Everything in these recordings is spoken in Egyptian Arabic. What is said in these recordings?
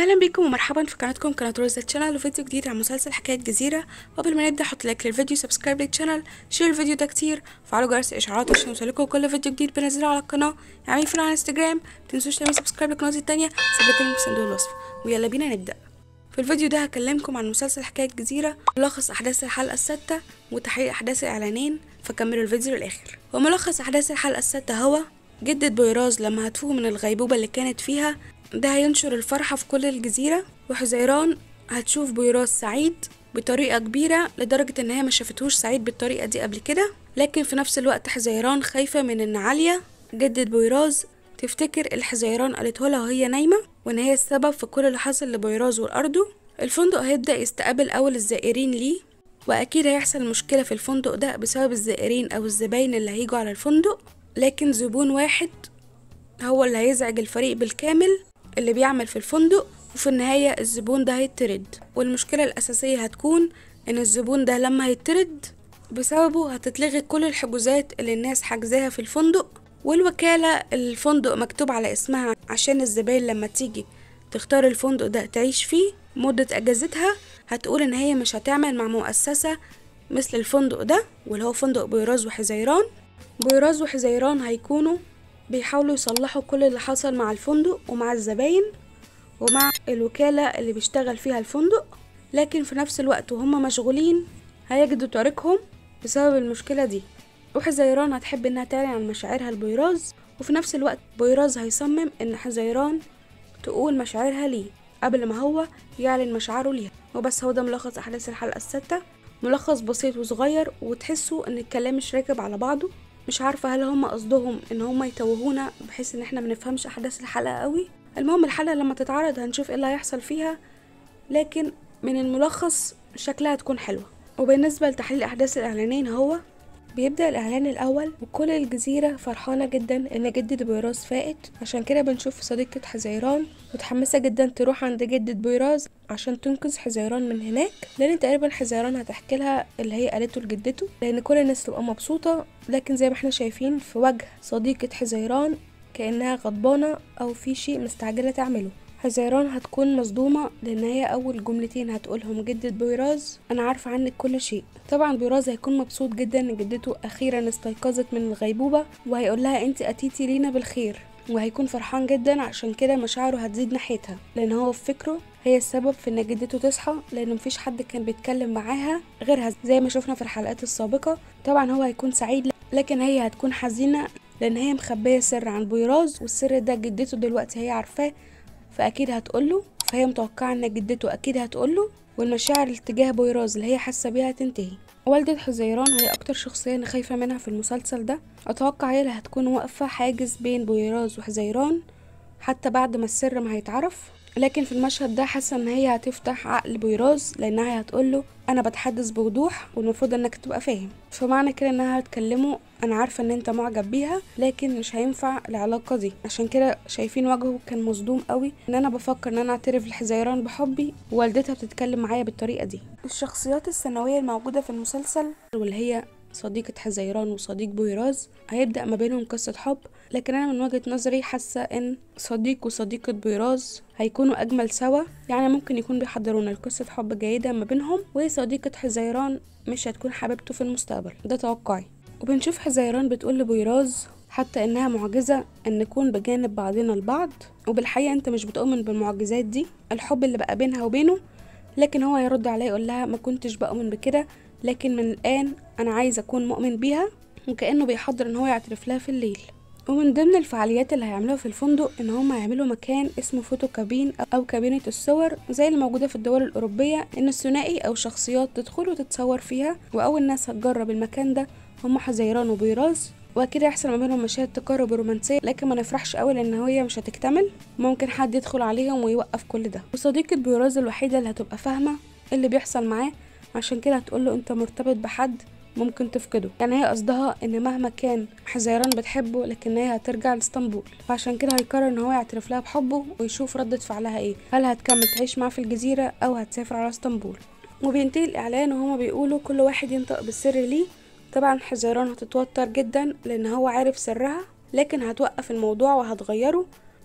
اهلا بيكم ومرحبا في قناتكم قناه روزا تشانل وفيديو جديد عن مسلسل حكايه جزيره وقبل ما نبدا حط لايك للفيديو سبسكرايب للشانل شير الفيديو ده كتير وفعلوا جرس الاشعارات عشان يوصلكوا كل فيديو جديد بنزله على القناه اعملوا فولو على انستجرام متنسوش تعملوا سبسكرايب لقناتي التانية سيب لكم في صندوق الوصف ويلا بينا نبدا في الفيديو ده هكلمكم عن مسلسل حكايه جزيره ملخص احداث الحلقه السادسه وتحقيق احداث الاعلانين فكملوا الفيديو للاخر وملخص احداث الحلقه السادسه هو جدة بويراز لما هتفوق من الغيبوبة اللي كانت فيها ده هينشر الفرحة في كل الجزيرة وحزيران هتشوف بويراز سعيد بطريقة كبيرة لدرجة ان هي ما شافتهوش سعيد بالطريقة دي قبل كده لكن في نفس الوقت حزيران خايفة من ان عالية جدة بويراز تفتكر الحزيران قالته لها وهي نايمة وان هي السبب في كل اللي حصل لبويراز والأرضو الفندق هيبدأ يستقبل أول الزائرين ليه وأكيد هيحصل مشكلة في الفندق ده بسبب الزائرين أو الزباين اللي هيجوا على الفندق لكن زبون واحد هو اللي هيزعج الفريق بالكامل اللي بيعمل في الفندق وفي النهاية الزبون ده هيطرد والمشكلة الأساسية هتكون إن الزبون ده لما هيطرد بسببه هتتلغي كل الحجوزات اللي الناس حجزاها في الفندق والوكالة الفندق مكتوب على اسمها عشان الزباين لما تيجي تختار الفندق ده تعيش فيه مدة أجازتها هتقول إن هي مش هتعمل مع مؤسسة مثل الفندق ده واللي هو فندق بيراز وحزيران بيراز وحزيران هيكونوا بيحاولوا يصلحوا كل اللي حصل مع الفندق ومع الزباين ومع الوكالة اللي بيشتغل فيها الفندق لكن في نفس الوقت وهم مشغولين هيجدوا طريقهم بسبب المشكلة دي وحزيران هتحب انها تعلن عن مشاعرها لبيراز وفي نفس الوقت بيراز هيصمم ان حزيران تقول مشاعرها ليه قبل ما هو يعلن مشاعره ليها وبس هو ده ملخص احداث الحلقة الستة ملخص بسيط وصغير وتحسوا ان الكلام مش راكب على بعضه مش عارفة هل هم قصدهم ان هم يتوهونا بحيث ان احنا منفهمش احداث الحلقة قوي المهم الحلقة لما تتعرض هنشوف ايه اللي هيحصل فيها لكن من الملخص شكلها تكون حلوة وبالنسبة لتحليل احداث الاعلانين هو بيبدأ الإعلان الأول وكل الجزيرة فرحانة جدا إن جدة بويراز فائت عشان كده بنشوف صديقة حزيران متحمسة جدا تروح عند جدة بويراز عشان تنقذ حزيران من هناك لأن تقريبا حزيران هتحكي لها اللي هي قالته لجدته لأن كل الناس تبقى مبسوطة لكن زي ما احنا شايفين في وجه صديقة حزيران كأنها غضبانة أو في شيء مستعجلة تعمله حزيران هتكون مصدومة لأن هي أول جملتين هتقولهم جدة بويراز أنا عارفة عنك كل شيء طبعا بويراز هيكون مبسوط جدا إن جدته أخيرا استيقظت من الغيبوبة وهيقول لها أنت أتيتي لينا بالخير وهيكون فرحان جدا عشان كده مشاعره هتزيد ناحيتها لأن هو في فكره هي السبب في إن جدته تصحى لأن مفيش حد كان بيتكلم معاها غيرها زي ما شفنا في الحلقات السابقة طبعا هو هيكون سعيد لكن هي هتكون حزينة لأن هي مخبية سر عن بويراز والسر ده جدته دلوقتي هي عارفاه فاكيد هتقوله فهي متوقعه ان جدته اكيد هتقوله والمشاعر تجاه بويراز اللي هي حاسه بيها تنتهي والدة حزيران هي اكتر شخصيه انا خايفه منها في المسلسل ده اتوقع هي اللي هتكون واقفه حاجز بين بويراز وحزيران حتى بعد ما السر ما هيتعرف لكن في المشهد ده حاسه ان هي هتفتح عقل بويراز لانها هتقوله انا بتحدث بوضوح والمفروض انك تبقى فاهم فمعنى كده انها هتكلمه انا عارفه ان انت معجب بيها لكن مش هينفع العلاقه دي عشان كده شايفين وجهه كان مصدوم قوي ان انا بفكر ان انا اعترف لحزيران بحبي ووالدتها بتتكلم معايا بالطريقه دي الشخصيات الثانويه الموجوده في المسلسل واللي هي صديقة حزيران وصديق بويراز هيبدأ ما بينهم قصة حب لكن أنا من وجهة نظري حاسة إن صديق وصديقة بويراز هيكونوا أجمل سوا يعني ممكن يكون بيحضرونا لقصة حب جيدة ما بينهم وصديقة حزيران مش هتكون حبيبته في المستقبل ده توقعي وبنشوف حزيران بتقول لبويراز حتى إنها معجزة أن نكون بجانب بعضنا البعض وبالحقيقة أنت مش بتؤمن بالمعجزات دي الحب اللي بقى بينها وبينه لكن هو يرد عليها يقول لها ما كنتش بؤمن بكده لكن من الآن أنا عايز أكون مؤمن بيها وكأنه بيحضر إن هو يعترف لها في الليل ومن ضمن الفعاليات اللي هيعملوها في الفندق ان هم هيعملوا مكان اسمه فوتو كابين او كابينة الصور زي اللي موجودة في الدول الاوروبية ان الثنائي او شخصيات تدخل وتتصور فيها واول ناس هتجرب المكان ده هم حزيران وبيراز واكيد هيحصل ما بينهم مشاهد تقارب رومانسيه لكن ما نفرحش قوي لان هي مش هتكتمل ممكن حد يدخل عليهم ويوقف كل ده وصديقه بيراز الوحيده اللي هتبقى فاهمه اللي بيحصل معاه عشان كده هتقوله انت مرتبط بحد ممكن تفقده يعني هي قصدها ان مهما كان حزيران بتحبه لكن هي هترجع لاسطنبول فعشان كده هيقرر ان هو يعترف لها بحبه ويشوف ردة فعلها ايه هل هتكمل تعيش معاه في الجزيرة او هتسافر على اسطنبول وبينتهي الاعلان وهما بيقولوا كل واحد ينطق بالسر ليه طبعا حزيران هتتوتر جدا لان هو عارف سرها لكن هتوقف الموضوع وهتغيره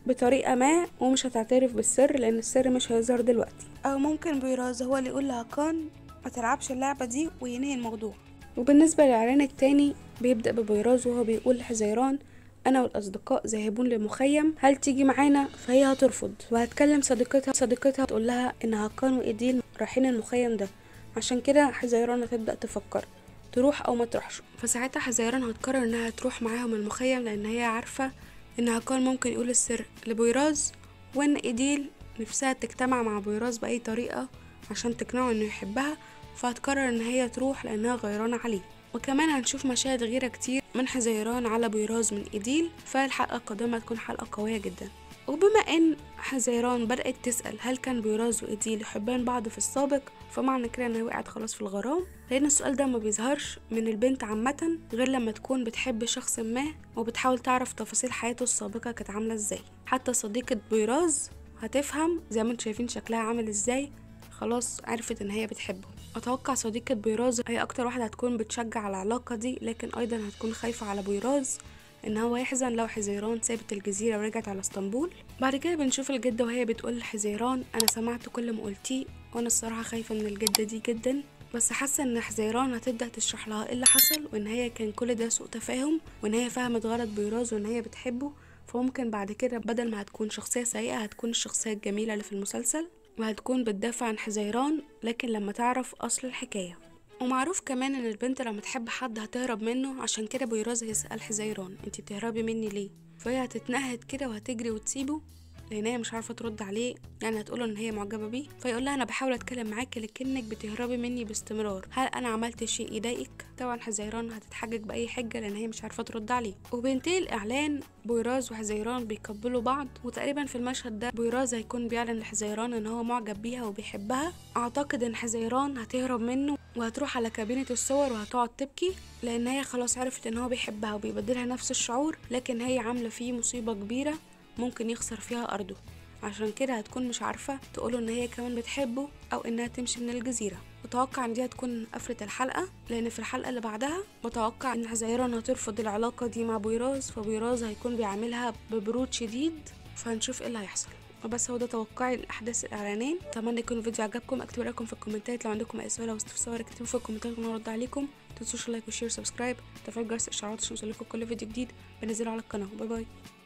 بطريقة ما ومش هتعترف بالسر لأن السر مش هيظهر دلوقتي أو ممكن بيراز هو اللي يقول لهاكان ما تلعبش اللعبة دي وينهي الموضوع وبالنسبة للإعلان التاني بيبدأ ببيراز وهو بيقول لحزيران أنا والأصدقاء ذاهبون لمخيم هل تيجي معانا فهي هترفض وهتكلم صديقتها صديقتها تقول لها إن هاكان وإيديل رايحين المخيم ده عشان كده حزيران هتبدأ تفكر تروح أو ما تروحش فساعتها حزيران هتقرر إنها تروح معاهم المخيم لأن هي عارفة إن هاكان ممكن يقول السر لبويراز وإن إيديل نفسها تجتمع مع بويراز بأي طريقة عشان تقنعه إنه يحبها فهتقرر إن هي تروح لأنها غيرانة عليه وكمان هنشوف مشاهد غيرة كتير من حزيران على بيراز من إيديل فالحلقة القادمة هتكون حلقة قوية جدا وبما ان حزيران بدأت تسأل هل كان بيراز وإيديل يحبان بعض في السابق فمعنى كده انها وقعت خلاص في الغرام لان السؤال ده ما بيظهرش من البنت عامة غير لما تكون بتحب شخص ما وبتحاول تعرف تفاصيل حياته السابقة كانت عاملة ازاي حتى صديقة بيراز هتفهم زي ما انتم شايفين شكلها عامل ازاي خلاص عرفت ان هي بتحبه اتوقع صديقة بيراز هي اكتر واحدة هتكون بتشجع على العلاقة دي لكن ايضا هتكون خايفة على بيراز ان هو يحزن لو حزيران سابت الجزيرة ورجعت على اسطنبول بعد كده بنشوف الجدة وهي بتقول لحزيران انا سمعت كل ما قلتيه وانا الصراحة خايفة من الجدة دي جدا بس حاسة ان حزيران هتبدأ تشرح لها ايه اللي حصل وان هي كان كل ده سوء تفاهم وان هي فهمت غلط بيراز وان هي بتحبه فممكن بعد كده بدل ما هتكون شخصية سيئة هتكون الشخصية الجميلة اللي في المسلسل وهتكون بتدافع عن حزيران لكن لما تعرف أصل الحكاية ومعروف كمان ان البنت لما تحب حد هتهرب منه عشان كده بيراز هيسأل حزيران انتي بتهربي مني ليه فهي هتتنهد كده وهتجري وتسيبه لان هي مش عارفه ترد عليه يعني هتقوله ان هي معجبه بيه فيقول لها انا بحاول اتكلم معاكي لكنك بتهربي مني باستمرار هل انا عملت شيء يضايقك طبعا حزيران هتتحجج باي حجه لان هي مش عارفه ترد عليه وبينتهي الاعلان بويراز وحزيران بيقبلوا بعض وتقريبا في المشهد ده بويراز هيكون بيعلن لحزيران ان هو معجب بيها وبيحبها اعتقد ان حزيران هتهرب منه وهتروح على كابينة الصور وهتقعد تبكي لان هي خلاص عرفت ان هو بيحبها وبيبدلها نفس الشعور لكن هي عامله فيه مصيبه كبيره ممكن يخسر فيها أرضه عشان كده هتكون مش عارفة تقوله إن هي كمان بتحبه أو إنها تمشي من الجزيرة متوقع إن دي هتكون قفلة الحلقة لأن في الحلقة اللي بعدها متوقع إن حزيران هترفض العلاقة دي مع بويراز فبويراز هيكون بيعاملها ببرود شديد فهنشوف إيه اللي هيحصل وبس هو ده توقعي للاحداث الاعلانين اتمنى يكون الفيديو عجبكم اكتبوا رايكم في الكومنتات لو عندكم اي سؤال او استفسار اكتبوا في الكومنتات وانا ارد عليكم متنسوش لايك وشير وسبسكرايب تفعيل جرس الاشعارات عشان يوصلكوا كل فيديو جديد بنزله على القناه باي باي